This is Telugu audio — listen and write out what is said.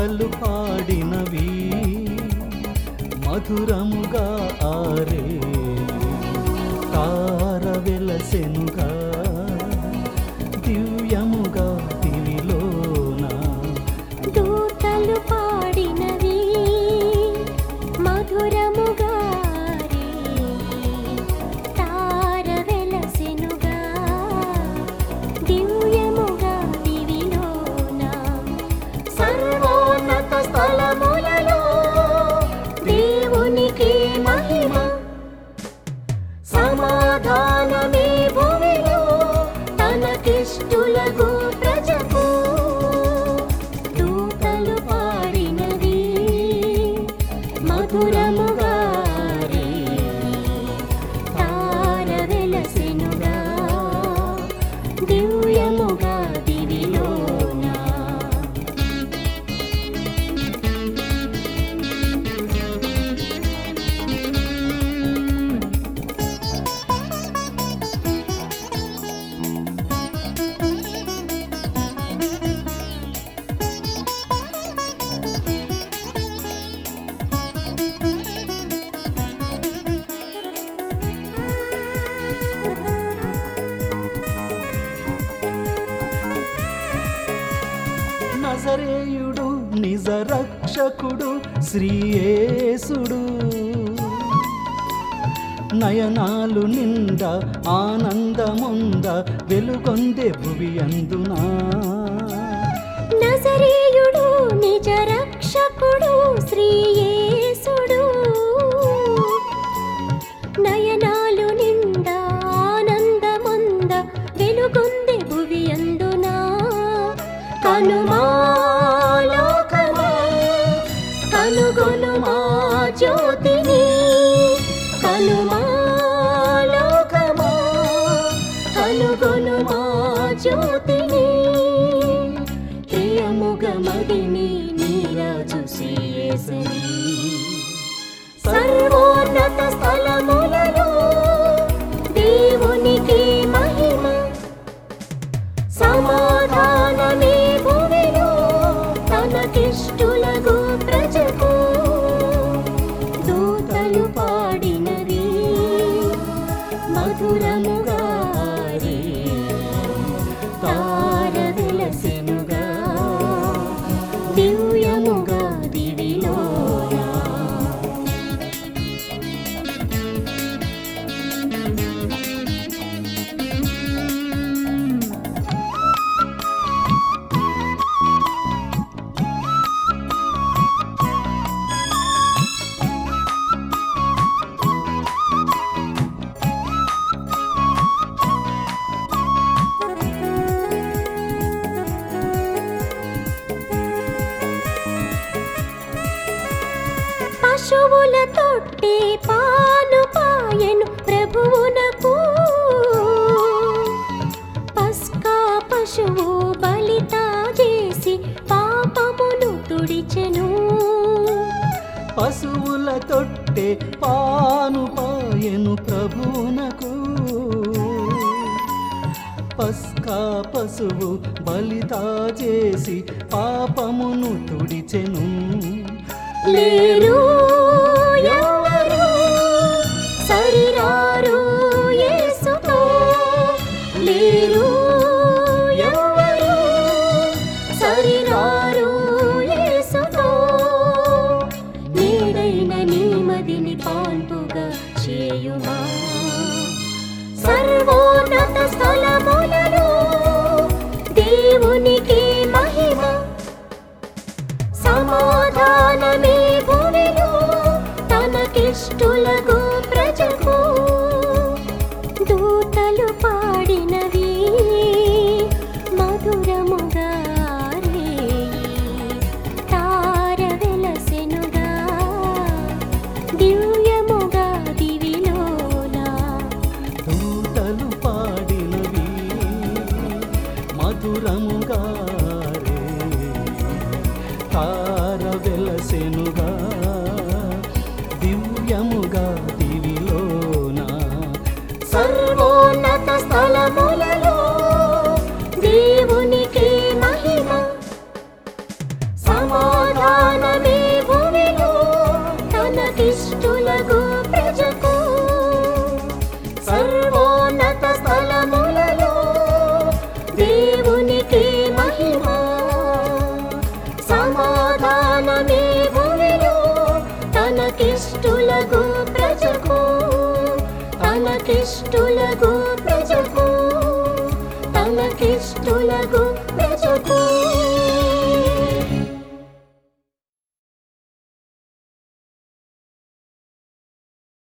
దూతలు పాడినవి మధురముగా ఆరే తార వెలసెనుగా దివ్యముగా దివిలోనా దూతలు పాడినవి మధురముగా రే తార వెలసెనుగా దివ్యముగా దివిలోన సర్వోన్నత స్థలములలో దేవునికి మహిమ సమాధానమే భూమిలో తనకిష్టులకు ప్రజకు దూతలు పాడినవి మధురముగా రే తార వెలసెనుగా దివ్యముగా దివిలోనా నజరేయుడు నిజ రక్షకుడు శ్రీయేసుడు నయనాలు నిండా ఆనందముంద వెలుగొందే భువి అందునా నజరేయుడు నిజ రక్షకుడు శ్రీయేసుడు నయనాలు నిండా ఆనందమంద వెలుగొంది భువి అందునా కనుమా లోకమా కనుగొను మా జ్యోతిని కనుమా లోకమా కనుగొను మా జ్యోతిని ప్రియముగ మదిని నీరాజు శ్రీయేసరి సర్వోన్నత స్థలములలో దేవునికి మహిమ సమాధానమే భూమిలో తనకిష్టులకు ప్రజకు దూతలు పాడినవి మధురముగా రే తార వెలసెనుగా దివ్యముగా దివిలోనా పశువుల తొట్టి పాను పాయను ప్రభువునకు పస్కా పశువు బలితా చేసి పాపమును తుడిచెను పశువుల తొట్టె పాను పాయను ప్రభువునకు పస్కా పశువు బలితా చేసి పాపమును తుడిచెను లేరు ఎవరు సరిరారు యేసుతో లేరు ఎవరు సరిరారు యేసుతో నీడైన నీమదిని పాల్పుగా చేయుమా సర్వోన్నత స్థలములలో దేవునికి మహిమ సమాధానమే భూమిలో తనకిష్టులకు ప్రజకు దూతలు పాడినవి మధురముగా రే తార వెలసెనుగా దివ్యముగా దివిలోనా దూతలు పాడినవి మధురముగా రే తార వెలసెనుగా దివ్యముగా దివిలోన సర్వోన్నత స్థలములలో దేవునికి మహిమ సమాధాన సర్వోన్నత స్థలములలో దేవునికి మహిమ సమాధానమే భూమిలో తనకిష్టులకు ప్రజకు తనకిష్టులకు ప్రజకు తనకిష్టులకు ప్రజకు